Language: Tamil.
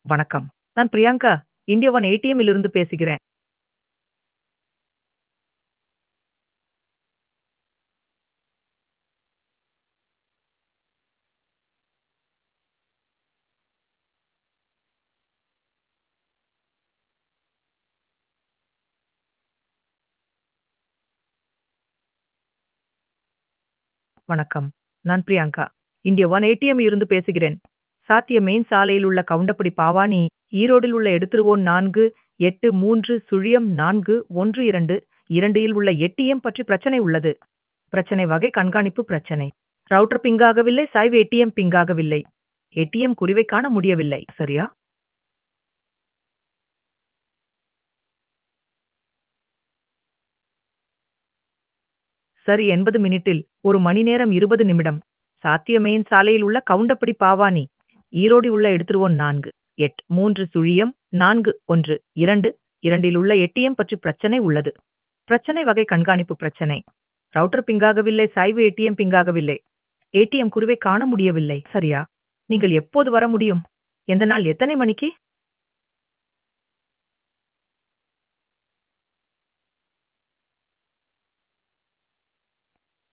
வணக்கம். நான் பிரியங்கா. இந்தியா ஒன் ஏடிஎம்மில் இருந்து பேசுகிறேன். வணக்கம். நான் பிரியங்கா. இந்தியா ஒன் ஏடிஎம் இருந்து பேசுகிறேன். சாத்திய மெயின் சாலையில் உள்ள கவுண்டப்படி பாவானி, ஈரோடில் உள்ள எடுத்துருவோன் 4, 8, 3, 4, 1, 2, 2 இல் உள்ள ஏடிஎம் பற்றி பிரச்சனை உள்ளது. பிரச்சனை வகை கண்காணிப்பு பிரச்சனை. ரவுட்டர் பிங் ஆகவில்லை, சாய்வு ஏடிஎம் பிங் ஆகவில்லை. ஏடிஎம் குறிவை காண முடியவில்லை. சரியா? சரி 80 மினிட்டில், 1 மணி நேரம் 20 நிமிடம். சாத்திய மெயின் சாலையில் உள்ள கவுண்டப்படி பாவானி, ஈரோடு உள்ள எடுத்துருவோன் 4, 8, 3, 4, 1, 2, 2 இல் உள்ள ஏடிஎம் பற்றி பிரச்சனை உள்ளது. பிரச்சனை வகை கண்காணிப்பு பிரச்சனை. ரவுட்டர் பிங் ஆகவில்லை, சாய்வு ஏடிஎம் பிங் ஆகவில்லை. ஏடிஎம் குறிவை காண முடியவில்லை. சரியா? நீங்கள் எப்போது வர முடியும்? எந்த நாள் எத்தனை மணிக்கு?